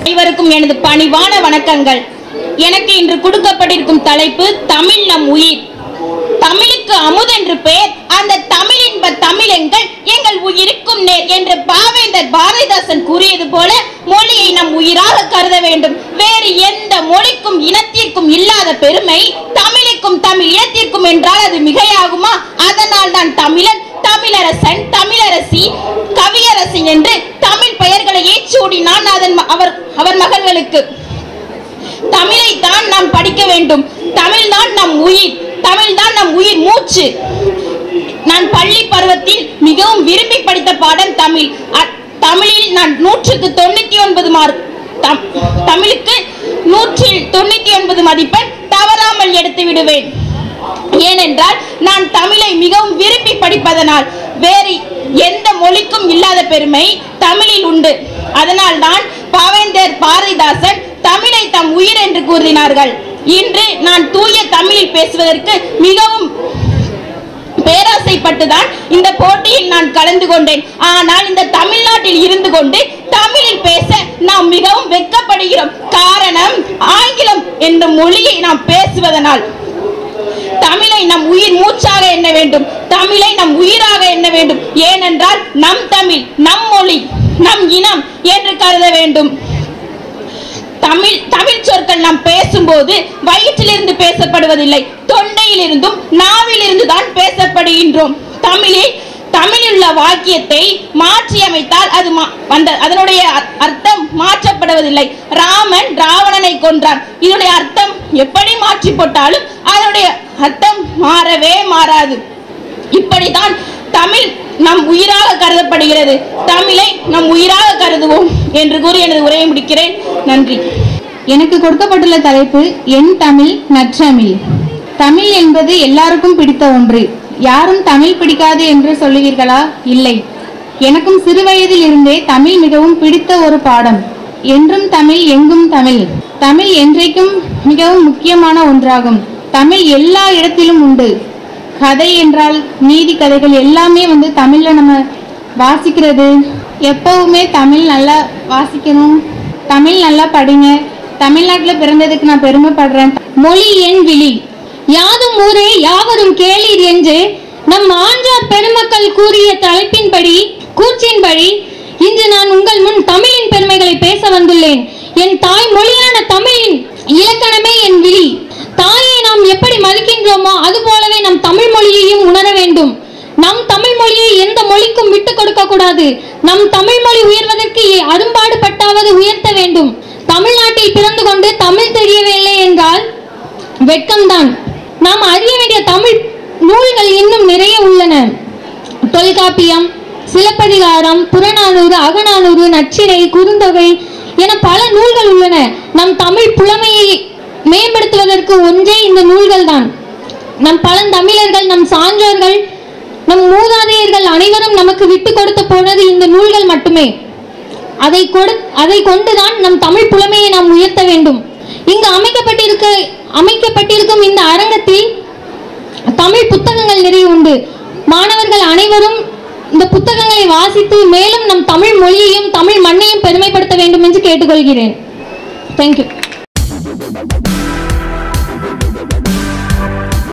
அனைவருக்கும் எனது பணிவான வணக்கங்கள் எனக்கு இன்று கொடுக்கப்பட்டிருக்கும் தலைப்பு தமிழ் நம் உயிர் தமிழுக்கு அமுதென்று பெயர் அந்த தமிழின்ப தமிழெங்கள் எங்கள் உயிருக்கும் நேர் என்று பாவேந்தர் பாரதிதாசன் கூறியது போல மொழியை நம் உயிராக கருத வேண்டும் வேறு எந்த மொழிக்கும் இனத்திற்கும் இல்லாத பெருமை தமிழுக்கும் தமிழ் இனத்திற்கும் என்றால் அது மிகையாகுமா அதனால் தான் தமிழன் தமிழரசன் தமிழரசி கவியரசி என்று தமிழ் பெயர்களையே சூடினான் அதன் ம- அவர் அவர் மகள்களுக்கு தமிழை தான் நாம் படிக்க வேண்டும் தமிழ் தான் நம் உயிர் தமிழ் தான் நம் உயிர் மூச்சு நான் பள்ளி பருவத்தில் மிகவும் விரும்பி படித்த பாடம் தமிழ் அ- தமிழில் நான் நூற்றுக்கு தொண்ணூத்தி ஒன்பது மார்க் தம்- தமிழுக்கு நூற்றில் தொண்ணூத்தி ஒன்பது மதிப்பெண் தவறாமல் எடுத்து விடுவேன் ஏனென்றால் நான் தமிழை மிகவும் விரும்பி படிப்பதனால் வேறு எந்த மொழிக்கும் இல்லாத பெருமை தமிழில் உண்டு அதனால் தான் பாவேந்தர் பாரதிதாசன் தமிழை தம் உயிர் என்று கூறினார்கள் இன்று நான் தூய தமிழில் பேசுவதற்கு மிகவும் பேராசைப்பட்டுதான் இந்த போட்டியில் நான் கலந்து கொண்டேன் ஆனால் இந்த தமிழ்நாட்டில் இருந்து கொண்டு தமிழில் பேச நாம் மிகவும் வெட்கப்படுகிறோம் காரணம் ஆங்கிலம் என்ற மொழியை நாம் பேசுவதனால் தமிழை நம் உயிர் மூச்சாக எண்ண வேண்டும் தமிழை நம் உயிராக எண்ண வேண்டும் ஏனென்றால் நம் தமிழ் நம் மொழி நம் இனம் என்று கருத வேண்டும் தமிழ் தமிழ் சொற்கள் நாம் பேசும்போது வயிற்றிலிருந்து பேசப்படுவதில்லை தொண்டையிலிருந்தும் நாவிலிருந்து தான் பேசப்படுகின்றோம் தமிழில் தமிழில் உள்ள வாக்கியத்தை மாற்றி அமைத்தால் அது மா- அந்த அதனுடைய அர்- அர்த்தம் மாற்றப்படுவதில்லை ராமன் ராவணனை கொன்றான் இதனுடைய அர்த்தம் எப்படி மாற்றி போட்டாலும் அதனுடைய அர்த்தம் மாறவே மாறாது இப்படித்தான் தமிழ் நம் உயிராக கருதப்படுகிறது தமிழை நம் உயிராக கருதுவோம் என்று கூறி எனது உரையை முடிக்கிறேன் நன்றி எனக்கு கொடுக்கப்பட்டுள்ள தலைப்பு என் தமிழ் நற்றமிழ் தமிழ் என்பது எல்லாருக்கும் பிடித்த ஒன்று யாரும் தமிழ் பிடிக்காது என்று சொல்லுவீர்களா இல்லை எனக்கும் சிறுவயதில் இருந்தே தமிழ் மிகவும் பிடித்த ஒரு பாடம் என்றும் தமிழ் எங்கும் தமிழ் தமிழ் என்றைக்கும் மிகவும் முக்கியமான ஒன்றாகும் தமிழ் எல்லா இடத்திலும் உண்டு கதை என்றால் நீதி கதைகள் எல்லாமே வந்து தமிழ்ல நம்ம வாசிக்கிறது எப்பவுமே தமிழ் நல்லா வாசிக்கணும் தமிழ் நல்லா படிங்க தமிழ்நாட்டில் பிறந்ததுக்கு நான் பெருமைப்படுறேன் மொழி என் விழி யாதும் ஊரே யாவரும் கேளீர் என்று நம் ஆன்றார் பெருமக்கள் கூறிய தலைப்பின்படி கூற்றின்படி இன்று நான் உங்கள் முன் தமிழின் பெருமைகளை பேச வந்துள்ளேன் என் தாய் மொழியான தமிழின் இலக்கணமே என் விழி தாயை நாம் எப்படி மதிக்கின்றோமோ அது போலவே நம் தமிழ் மொழியையும் உணர வேண்டும் நம் தமிழ் மொழியை எந்த மொழிக்கும் விட்டு கொடுக்க கூடாது நம் தமிழ் மொழி உயர்வதற்கு அரும்பாடு பட்டாவது உயர்த்த வேண்டும் தமிழ்நாட்டில் பிறந்து கொண்டு தமிழ் தெரியவில்லை என்றால் வெட்கம்தான் நாம் அறிய வேண்டிய தமிழ் நூல்கள் இன்னும் நிறைய உள்ளன தொல்காப்பியம் சிலப்பதிகாரம் புறநானூறு அகநானூறு நச்சினை குறுந்தொகை என பல நூல்கள் உள்ளன நம் தமிழ் புலமையை மேம்படுத்துவதற்கு ஒன்றே இந்த நூல்கள் தான் நம் பழந்தமிழர்கள் நம் சான்றோர்கள் நம் மூதாதையர்கள் அனைவரும் நமக்கு விட்டு கொடுத்து போனது இந்த நூல்கள் மட்டுமே அதை கொடு அதை கொண்டுதான் நம் தமிழ் புலமையை நாம் உயர்த்த வேண்டும் இங்கு அமைக்கப்பட்டிருக்க அமைக்கப்பட்டிருக்கும் இந்த அரங்கத்தில் தமிழ் புத்தகங்கள் நிறைய உண்டு மாணவர்கள் அனைவரும் இந்த புத்தகங்களை வாசித்து மேலும் நம் தமிழ் மொழியையும் தமிழ் மண்ணையும் பெருமைப்படுத்த வேண்டும் என்று கேட்டுக்கொள்கிறேன் தேங்க்யூ